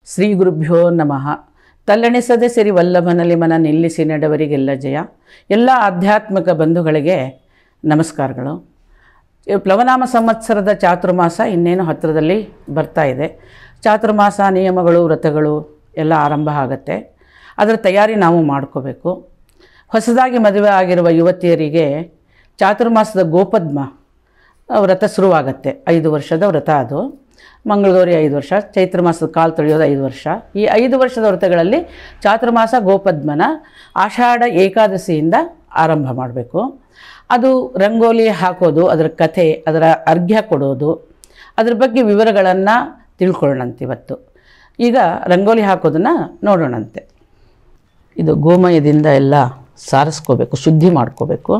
ಶ್ರೀ ಗುರುಭ್ಯೋ ನಮಃ ತಲ್ಲಣಿಸದೆ ಸಿರಿ ವಲ್ಲಭನಲ್ಲಿ ಮನ ನಿಲ್ಲಿಸಿ ನಡೆವರಿಗೆಲ್ಲ ಜಯ ಎಲ್ಲ ಆಧ್ಯಾತ್ಮಿಕ ಬಂಧುಗಳಿಗೆ ನಮಸ್ಕಾರಗಳು ಈ ಪ್ಲವನಾಮ ಸಂವತ್ಸರದ ಚಾತುರ್ಮಾಸ ಇನ್ನೇನು ಹತ್ತಿರದಲ್ಲಿ ಬರ್ತಾ ಇದೆ ಚಾತುರ್ಮಾಸ ನಿಯಮಗಳು ವ್ರತಗಳು ಎಲ್ಲ ಆರಂಭ ಆಗುತ್ತೆ ಅದರ ತಯಾರಿ ನಾವು ಮಾಡ್ಕೋಬೇಕು ಹೊಸದಾಗಿ ಮದುವೆ ಆಗಿರುವ ಯುವತಿಯರಿಗೆ ಚಾತುರ್ಮಾಸದ ಗೋಪದ್ಮ ವ್ರತ ಶುರುವಾಗತ್ತೆ ಐದು ವರ್ಷದ ವ್ರತ ಅದು ಮಂಗಳಗೌರಿ ಐದು ವರ್ಷ ಚೈತ್ರ ಮಾಸದ ಕಾಲು ತೊಳೆಯೋದು ಐದು ವರ್ಷ ಈ ಐದು ವರ್ಷದ ವ್ರತಗಳಲ್ಲಿ ಚಾತುರ್ಮಾಸ ಗೋಪದ್ಮನ ಆಷಾಢ ಏಕಾದಶಿಯಿಂದ ಆರಂಭ ಮಾಡಬೇಕು ಅದು ರಂಗೋಲಿ ಹಾಕೋದು ಅದರ ಕಥೆ ಅದರ ಅರ್ಘ್ಯ ಕೊಡೋದು ಅದ್ರ ಬಗ್ಗೆ ವಿವರಗಳನ್ನು ತಿಳ್ಕೊಳ್ಳೋಣಂತೆ ಇವತ್ತು ಈಗ ರಂಗೋಲಿ ಹಾಕೋದನ್ನು ನೋಡೋಣಂತೆ ಇದು ಗೋಮಯದಿಂದ ಎಲ್ಲ ಸಾರಿಸ್ಕೋಬೇಕು ಶುದ್ಧಿ ಮಾಡ್ಕೋಬೇಕು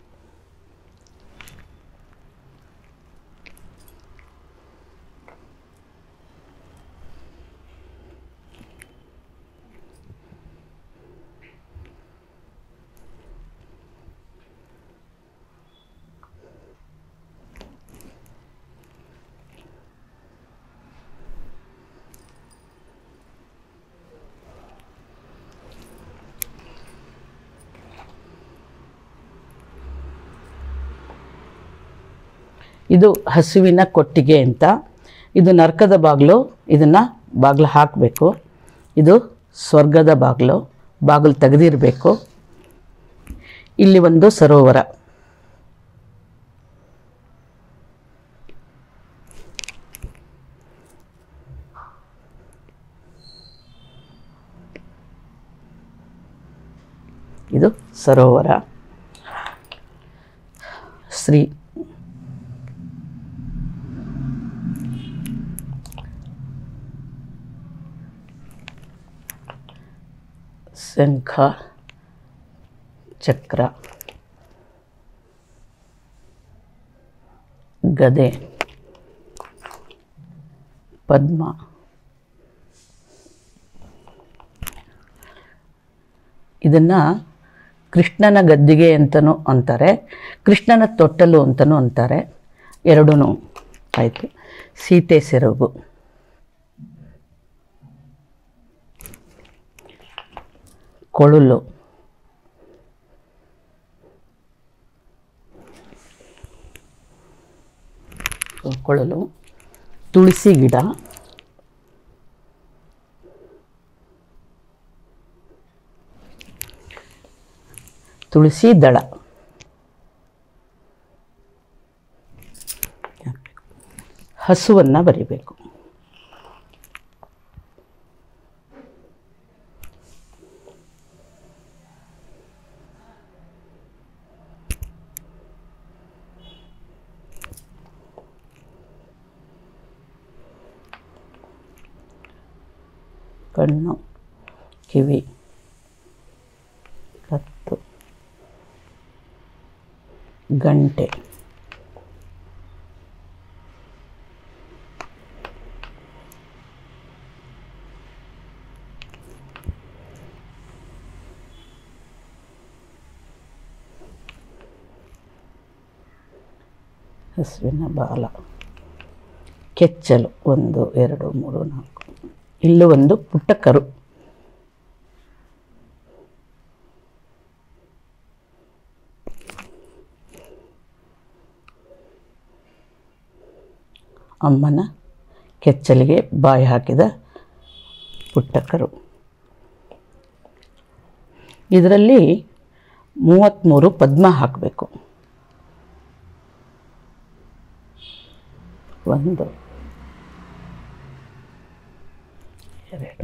ಇದು ಹಸುವಿನ ಕೊಟ್ಟಿಗೆ ಅಂತ ಇದು ನರ್ಕದ ಬಾಗಿಲು ಇದನ್ನು ಬಾಗಿಲು ಹಾಕಬೇಕು ಇದು ಸ್ವರ್ಗದ ಬಾಗಿಲು ಬಾಗಿಲು ತೆಗೆದಿರಬೇಕು ಇಲ್ಲಿ ಒಂದು ಸರೋವರ ಇದು ಸರೋವರ ಶ್ರೀ ಶಂಖ ಚಕ್ರ ಗದೆ ಪದ್ಮ ಇದನ್ನು ಕೃಷ್ಣನ ಗದ್ದಿಗೆ ಅಂತಲೂ ಅಂತಾರೆ ಕೃಷ್ಣನ ತೊಟ್ಟಲು ಅಂತಲೂ ಅಂತಾರೆ ಎರಡೂ ಆಯಿತು ಸೀತೆ ಸೆರಗು ಕೊಳಲು ಕೊಳಲು ತುಳಸಿ ಗಿಡ ತುಳಸಿ ದಳ ಹಸುವನ್ನು ಬರಿಬೇಕು ಕಣ್ಣು ಕಿವಿ ಕತ್ತು ಗಂಟೆ ಹಸುವಿನ ಬಾಲ ಕೆಚ್ಚಲು ಒಂದು ಎರಡು ಮೂರು ನಾಲ್ಕು ಇಲ್ಲೂ ಒಂದು ಪುಟ್ಟ ಕರು ಅಮ್ಮನ ಕೆಚ್ಚಲಿಗೆ ಬಾಯಿ ಹಾಕಿದ ಪುಟ್ಟ ಕರು ಇದರಲ್ಲಿ ಮೂವತ್ತ್ಮೂರು ಪದ್ಮ ಹಾಕಬೇಕು ಒಂದು ಎರಡು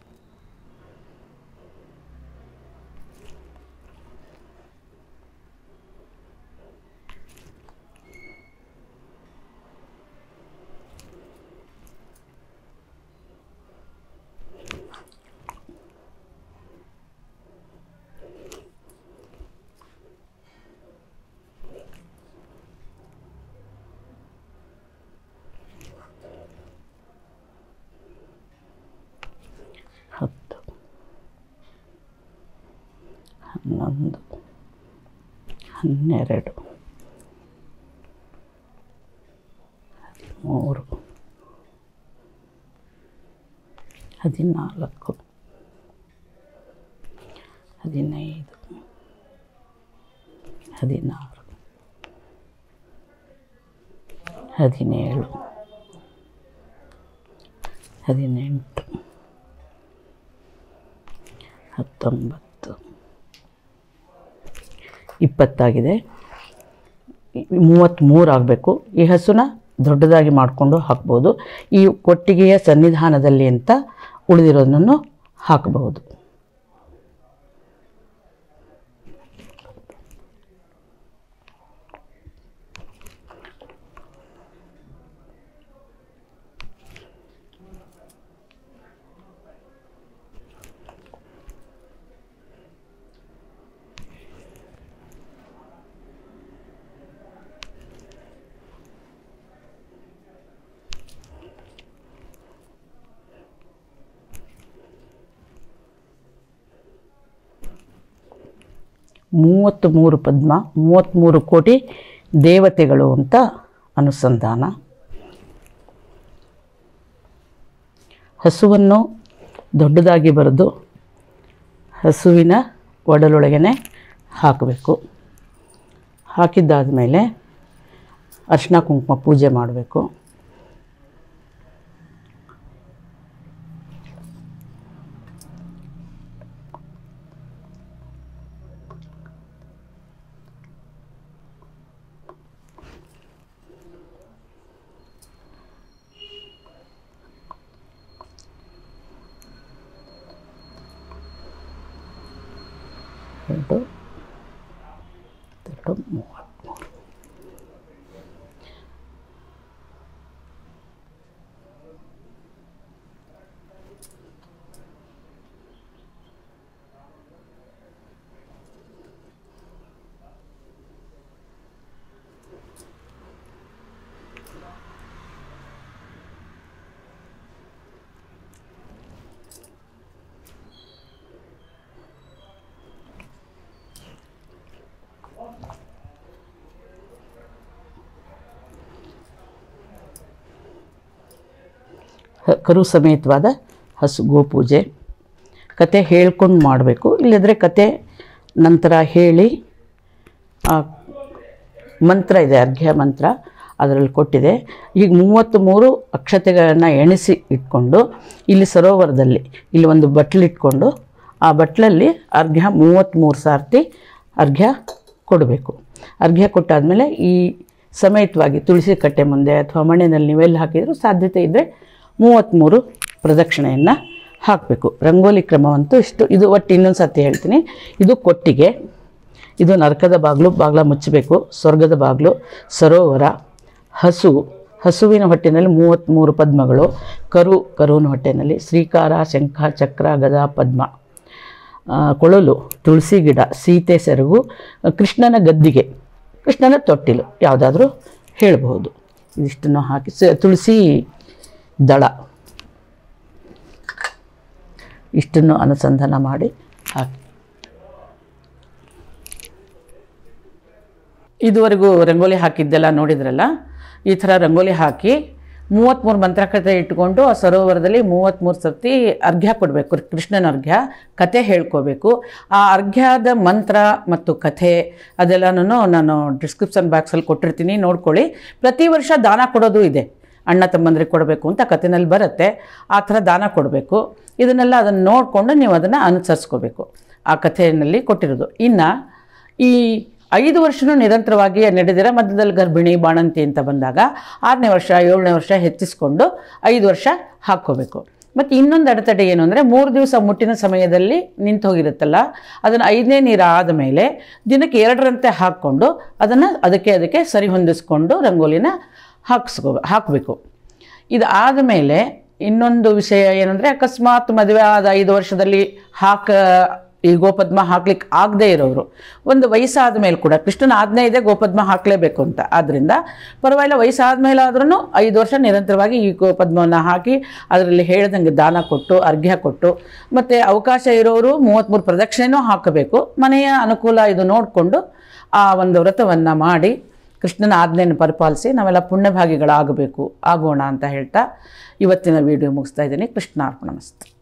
ಹತ್ತು ಹನ್ನೊಂದು ಹನ್ನೆರಡು ಹದಿಮೂರು ಹದಿನಾಲ್ಕು ಹದಿನೈದು ಹದಿನಾರು ಹದಿನೇಳು ಹದಿನೆಂಟು ಹತ್ತೊಂಬತ್ತು ಇಪ್ಪತ್ತಾಗಿದೆ ಮೂವತ್ತ್ಮೂರು ಆಗಬೇಕು ಈ ಹಸುನ ದೊಡ್ಡದಾಗಿ ಮಾಡಿಕೊಂಡು ಹಾಕ್ಬೋದು ಈ ಕೊಟ್ಟಿಗೆಯ ಸನ್ನಿಧಾನದಲ್ಲಿ ಅಂತ ಉಳಿದಿರೋದನ್ನು ಹಾಕಬಹುದು ಮೂವತ್ತು ಮೂರು ಪದ್ಮ ಮೂವತ್ತ್ಮೂರು ಕೋಟಿ ದೇವತೆಗಳು ಅಂತ ಅನುಸಂಧಾನ ಹಸುವನ್ನು ದೊಡ್ಡದಾಗಿ ಬರೆದು ಹಸುವಿನ ಒಡಲೊಳಗನೆ ಹಾಕಬೇಕು ಹಾಕಿದ್ದಾದ ಮೇಲೆ ಅರ್ಶಿನ ಕುಂಕುಮ ಪೂಜೆ ಮಾಡಬೇಕು ಎರಡು ಎರಡು ಮೂವತ್ತ್ಮೂರು ಹ- ಕರು ಸಮೇತವಾದ ಹಸು ಗೋಪೂಜೆ ಕತೆ ಹೇಳ್ಕೊಂಡು ಮಾಡಬೇಕು ಇಲ್ಲದ್ರೆ ಕತೆ ನಂತರ ಹೇಳಿ ಆ ಮಂತ್ರ ಇದೆ ಅರ್ಘ್ಯ ಮಂತ್ರ ಅದರಲ್ಲಿ ಕೊಟ್ಟಿದೆ ಈಗ ಮೂವತ್ತ್ ಮೂರು ಅಕ್ಷತೆಗಳನ್ನು ಎಣಿಸಿ ಇಟ್ಕೊಂಡು ಇಲ್ಲಿ ಸರೋವರದಲ್ಲಿ ಇಲ್ಲಿ ಒಂದು ಬಟ್ಲಿಟ್ಕೊಂಡು ಆ ಬಟ್ಲಲ್ಲಿ ಅರ್ಘ್ಯ ಮೂವತ್ತ್ಮೂರು ಸಾರ್ತಿ ಅರ್ಘ್ಯ ಕೊಡಬೇಕು ಅರ್ಘ್ಯ ಕೊಟ್ಟಾದಮೇಲೆ ಈ ಸಮೇತವಾಗಿ ತುಳಸಿ ಕಟ್ಟೆ ಮುಂದೆ ಅಥವಾ ಮಣ್ಣಿನಲ್ಲಿ ನೀವೆಲ್ಲಿ ಹಾಕಿದರೂ ಸಾಧ್ಯತೆ ಇದ್ದರೆ ಮೂವತ್ತ್ಮೂರು ಪ್ರದಕ್ಷಿಣೆಯನ್ನು ಹಾಕಬೇಕು ರಂಗೋಲಿ ಕ್ರಮವಂತೂ ಇಷ್ಟು ಇದು ಒಟ್ಟು ಇನ್ನೊಂದು ಸರ್ತಿ ಹೇಳ್ತೀನಿ ಇದು ಕೊಟ್ಟಿಗೆ ಇದು ನರಕದ ಬಾಗಿಲು ಬಾಗಿಲ ಮುಚ್ಚಬೇಕು ಸ್ವರ್ಗದ ಬಾಗಿಲು ಸರೋವರ ಹಸು ಹಸುವಿನ ಹೊಟ್ಟೆನಲ್ಲಿ ಮೂವತ್ತ್ಮೂರು ಪದ್ಮಗಳು ಕರು ಕರುವಿನ ಹೊಟ್ಟೆನಲ್ಲಿ ಶ್ರೀಕಾರ ಶಂಖ ಚಕ್ರ ಗದಾ ಪದ್ಮ ಆ, ಕೊಳಲು ತುಳಸಿ ಗಿಡ ಸೀತೆ ಸೆರಗು ಕೃಷ್ಣನ ಗದ್ದಿಗೆ ಕೃಷ್ಣನ ತೊಟ್ಟಿಲು ಯಾವುದಾದ್ರೂ ಹೇಳಬಹುದು ಇದಿಷ್ಟನ್ನು ಹಾಕಿ ಸ ತುಳಸಿ ದಳ ಇಷ್ಟನ್ನು ಅನುಸಂಧಾನ ಮಾಡಿ ಹಾಕಿ ಇದುವರೆಗೂ ರಂಗೋಲಿ ಹಾಕಿದ್ದೆಲ್ಲ ನೋಡಿದ್ರಲ್ಲ ಈ ಥರ ರಂಗೋಲಿ ಹಾಕಿ ಮೂವತ್ತ್ಮೂರು ಮಂತ್ರಕತೆ ಇಟ್ಕೊಂಡು ಆ ಸರೋವರದಲ್ಲಿ ಮೂವತ್ತ್ಮೂರು ಸರ್ತಿ ಅರ್ಘ್ಯ ಕೊಡಬೇಕು ಕೃಷ್ಣನ ಅರ್ಘ್ಯ ಕತೆ ಹೇಳ್ಕೋಬೇಕು ಆ ಅರ್ಘ್ಯದ ಮಂತ್ರ ಮತ್ತು ಕಥೆ ಅದೆಲ್ಲನೂ ನಾನು ಡಿಸ್ಕ್ರಿಪ್ಷನ್ ಬಾಕ್ಸಲ್ಲಿ ಕೊಟ್ಟಿರ್ತೀನಿ ನೋಡ್ಕೊಳ್ಳಿ ಪ್ರತಿ ವರ್ಷ ದಾನ ಕೊಡೋದು ಇದೆ ಅಣ್ಣ ತಮ್ಮಂದ್ರಿಗೆ ಕೊಡಬೇಕು ಅಂತ ಕಥೆನಲ್ಲಿ ಬರುತ್ತೆ ಆ ಥರ ದಾನ ಕೊಡಬೇಕು ಇದನ್ನೆಲ್ಲ ಅದನ್ನು ನೋಡಿಕೊಂಡು ನೀವು ಅದನ್ನು ಅನುಸರಿಸ್ಕೋಬೇಕು ಆ ಕಥೆಯಲ್ಲಿ ಕೊಟ್ಟಿರೋದು ಇನ್ನು ಈ ಐದು ವರ್ಷನೂ ನಿರಂತರವಾಗಿ ನಡೆದಿರ ಮಧ್ಯದಲ್ಲಿ ಗರ್ಭಿಣಿ ಬಾಣಂತಿ ಅಂತ ಬಂದಾಗ ಆರನೇ ವರ್ಷ ಏಳನೇ ವರ್ಷ ಹೆಚ್ಚಿಸ್ಕೊಂಡು ಐದು ವರ್ಷ ಹಾಕ್ಕೋಬೇಕು ಮತ್ತು ಇನ್ನೊಂದು ಅಡೆತಡೆ ಏನು ಅಂದರೆ ಮೂರು ದಿವಸ ಮುಟ್ಟಿನ ಸಮಯದಲ್ಲಿ ನಿಂತು ಹೋಗಿರುತ್ತಲ್ಲ ಅದನ್ನು ಐದನೇ ನೀರು ಆದ ಮೇಲೆ ದಿನಕ್ಕೆ ಎರಡರಂತೆ ಹಾಕ್ಕೊಂಡು ಅದನ್ನು ಅದಕ್ಕೆ ಅದಕ್ಕೆ ಸರಿ ಹೊಂದಿಸ್ಕೊಂಡು ರಂಗೋಲಿನ ಹಾಕ್ಸ್ಕೋ ಹಾಕಬೇಕು ಇದು ಆದಮೇಲೆ ಇನ್ನೊಂದು ವಿಷಯ ಏನಂದರೆ ಅಕಸ್ಮಾತ್ ಮದುವೆ ಆದ ಐದು ವರ್ಷದಲ್ಲಿ ಹಾಕ ಈ ಗೋಪದ್ಮ ಹಾಕ್ಲಿಕ್ಕೆ ಆಗದೇ ಇರೋರು ಒಂದು ವಯಸ್ಸಾದ ಮೇಲೆ ಕೂಡ ಕೃಷ್ಣನ ಆಜ್ಞೆ ಇದೆ ಗೋಪದ್ಮ ಹಾಕಲೇಬೇಕು ಅಂತ ಆದ್ದರಿಂದ ಪರವಾಗಿಲ್ಲ ವಯಸ್ಸಾದ ಮೇಲೆ ಆದ್ರೂ ಐದು ವರ್ಷ ನಿರಂತರವಾಗಿ ಈ ಗೋಪದ್ಮವನ್ನು ಹಾಕಿ ಅದರಲ್ಲಿ ಹೇಳ್ದಂಗೆ ದಾನ ಕೊಟ್ಟು ಅರ್ಘ್ಯ ಕೊಟ್ಟು ಮತ್ತು ಅವಕಾಶ ಇರೋರು ಮೂವತ್ತ್ಮೂರು ಪ್ರದಕ್ಷಿಣೆನೂ ಹಾಕಬೇಕು ಮನೆಯ ಅನುಕೂಲ ಇದು ನೋಡಿಕೊಂಡು ಆ ಒಂದು ವ್ರತವನ್ನು ಮಾಡಿ ಕೃಷ್ಣನ ಆಜ್ಞೆಯನ್ನು ಪರಿಪಾಲಿಸಿ ನಾವೆಲ್ಲ ಪುಣ್ಯಭಾಗಿಗಳಾಗಬೇಕು ಆಗೋಣ ಅಂತ ಹೇಳ್ತಾ ಇವತ್ತಿನ ವಿಡಿಯೋ ಮುಗಿಸ್ತಾ ಇದ್ದೀನಿ ಕೃಷ್ಣಾರ್ಪಣ ಮಸ್ತು